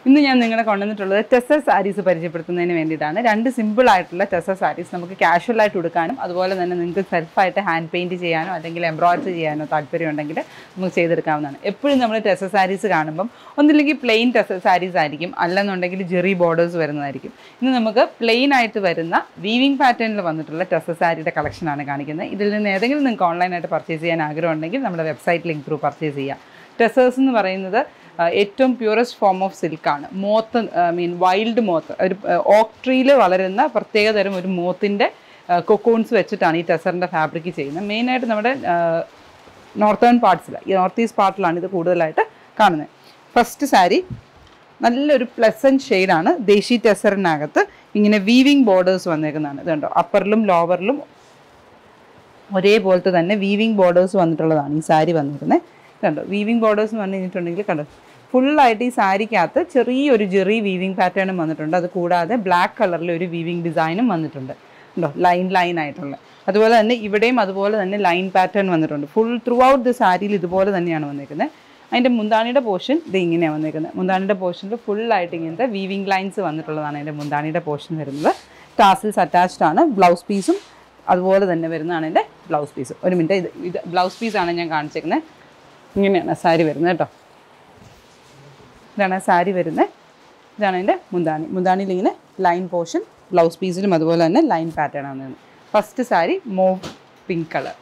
ഇന്ന് ഞാൻ നിങ്ങളെ കൊണ്ടുവന്നിട്ടുള്ളത് ടെസർ സാരീസ് പരിചയപ്പെടുത്തുന്നതിന് വേണ്ടിയിട്ടാണ് രണ്ട് സിമ്പിൾ ആയിട്ടുള്ള ടെസർ സാരീസ് നമുക്ക് കാഷ്വൽ ആയിട്ട് ഉടുക്കാനും അതുപോലെ തന്നെ നിങ്ങൾക്ക് സെൽഫായിട്ട് ഹാൻഡ് പെയിൻറ്റ് ചെയ്യാനോ അല്ലെങ്കിൽ എംബ്രോയിഡറി ചെയ്യാനോ താല്പര്യം ഉണ്ടെങ്കിൽ നമുക്ക് ചെയ്തെടുക്കാവുന്നതാണ് എപ്പോഴും നമ്മൾ ടെസർ സാരീസ് കാണുമ്പം ഒന്നില്ലെങ്കിൽ പ്ലെയിൻ ടെസർ സാരീസ് ആയിരിക്കും അല്ലെന്നുണ്ടെങ്കിൽ ജെറി ബോർഡേഴ്സ് വരുന്നതായിരിക്കും ഇന്ന് നമുക്ക് പ്ലെയിൻ ആയിട്ട് വരുന്ന വീവിംഗ് പാറ്റേണിൽ വന്നിട്ടുള്ള ടെസർ സാരിയുടെ കളക്ഷനാണ് കാണിക്കുന്നത് ഇതിൽ നിന്ന് ഏതെങ്കിലും നിങ്ങൾക്ക് ഓൺലൈനായിട്ട് പർച്ചേസ് ചെയ്യാൻ ആഗ്രഹം ഉണ്ടെങ്കിൽ നമ്മുടെ വെബ്സൈറ്റ് ലിങ്ക് ത്രൂ പർച്ചേസ് ചെയ്യാം ടെസേഴ്സ് എന്ന് പറയുന്നത് ആ, ഏറ്റവും പ്യൂറസ്റ്റ് ഫോം ഓഫ് സിൽക്കാണ് moth I mean wild moth ഒരു ഓക്ക് ട്രീയിൽ വളരുന്ന പ്രത്യേകതരം ഒരു മോത്തിൻ്റെ കൊക്കോൺസ് വെച്ചിട്ടാണ് ഈ ടെസറിൻ്റെ ഫാബ്രിക് ചെയ്യുന്നത് മെയിനായിട്ട് നമ്മുടെ നോർത്തേൺ പാർട്സിൽ ഈ നോർത്ത് ഈസ്റ്റ് പാർട്ടിലാണ് ഇത് കൂടുതലായിട്ട് കാണുന്നത് ഫസ്റ്റ് സാരി നല്ലൊരു പ്ലസൻറ്റ് ഷെയ്ഡാണ് ദേശി ടെസറിനകത്ത് ഇങ്ങനെ വീവിങ് ബോർഡേഴ്സ് വന്നേക്കുന്നതാണ് ഇത് കണ്ടോ അപ്പറിലും ലോവറിലും ഒരേപോലത്തെ തന്നെ വീവിങ് ബോർഡേഴ്സ് വന്നിട്ടുള്ളതാണ് ഈ സാരി വന്നിരിക്കുന്നത് കണ്ടോ വീവിങ് ബോർഡേഴ്സ് എന്ന് പറഞ്ഞു കഴിഞ്ഞിട്ടുണ്ടെങ്കിൽ കണ്ടോ ഫുള്ളായിട്ട് ഈ സാരിക്കകത്ത് ചെറിയൊരു ജെറി വീവിങ് പാറ്റേണും വന്നിട്ടുണ്ട് അത് കൂടാതെ ബ്ലാക്ക് കളറിൽ ഒരു വീവിങ് ഡിസൈനും വന്നിട്ടുണ്ട് കണ്ടോ ലൈൻ ലൈൻ ആയിട്ടുള്ള അതുപോലെ തന്നെ ഇവിടെയും അതുപോലെ തന്നെ ലൈൻ പാറ്റേൺ വന്നിട്ടുണ്ട് ഫുൾ ത്രൂ ഔട്ട് ദി സാരിയിൽ ഇതുപോലെ തന്നെയാണ് വന്നിരിക്കുന്നത് അതിൻ്റെ മുന്താണിയുടെ പോർഷൻ ഇത് ഇങ്ങനെയാണ് വന്നിരിക്കുന്നത് മുന്താണിയുടെ പോർഷനിൽ ഫുള്ളായിട്ട് ഇങ്ങനത്തെ വീവിങ് ലൈൻസ് വന്നിട്ടുള്ളതാണ് അതിൻ്റെ മുന്താണിയുടെ പോർഷൻ വരുന്നത് ടാസിൽസ് അറ്റാച്ച്ഡ് ആണ് ബ്ലൗസ് പീസും അതുപോലെ തന്നെ വരുന്നതാണ് എൻ്റെ ബ്ലൗസ് പീസ് ഒരു മിനിറ്റ് ഇത് ഇത് ബ്ലൗസ് പീസാണ് ഞാൻ കാണിച്ചേക്കുന്നത് ഇങ്ങനെയാണ് സാരി വരുന്നത് കേട്ടോ ഇതാണ് സാരി വരുന്നത് ഇതാണ് എൻ്റെ മുന്താണി മുന്താണിയിൽ ഇങ്ങനെ ലൈൻ പോർഷൻ ബ്ലൗസ് പീസിലും അതുപോലെ തന്നെ ലൈൻ പാറ്റേൺ ആണ് first sari mauve pink colour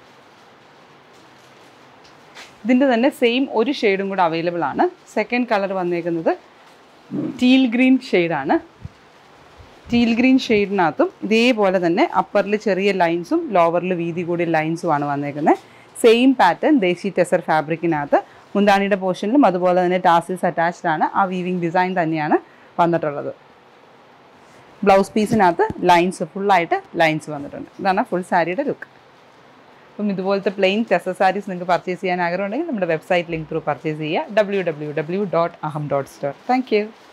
ഇതിൻ്റെ തന്നെ സെയിം ഒരു ഷെയ്ഡും കൂടെ അവൈലബിൾ ആണ് സെക്കൻഡ് കളർ വന്നേക്കുന്നത് ടീൽ ഗ്രീൻ ഷെയ്ഡാണ് ടീൽ ഗ്രീൻ ഷെയ്ഡിനകത്തും ഇതേപോലെ തന്നെ അപ്പറിൽ ചെറിയ ലൈൻസും ലോവറിൽ വീതി കൂടിയ ലൈൻസുമാണ് വന്നേക്കുന്നത് സെയിം പാറ്റേൺ ദേശി ടെസർ ഫാബ്രിക്കിനകത്ത് മുന്താണിയുടെ പോർഷനിലും അതുപോലെ തന്നെ ടാസിൽസ് അറ്റാച്ച്ഡ് ആണ് ആ വീവിങ് ഡിസൈൻ തന്നെയാണ് വന്നിട്ടുള്ളത് ബ്ലൗസ് പീസിനകത്ത് ലൈൻസ് ഫുള്ളായിട്ട് ലൈൻസ് വന്നിട്ടുണ്ട് ഇതാണ് ഫുൾ സാരിയുടെ ലുക്ക് അപ്പം ഇതുപോലത്തെ പ്ലെയിൻ ടെസർ സാരീസ് നിങ്ങൾക്ക് പർച്ചേസ് ചെയ്യാൻ ആഗ്രഹമുണ്ടെങ്കിൽ നമ്മുടെ വെബ്സൈറ്റ് ലിങ്ക് ത്രൂ പർച്ചേസ് ചെയ്യുക W W W dot Aham dot store thank U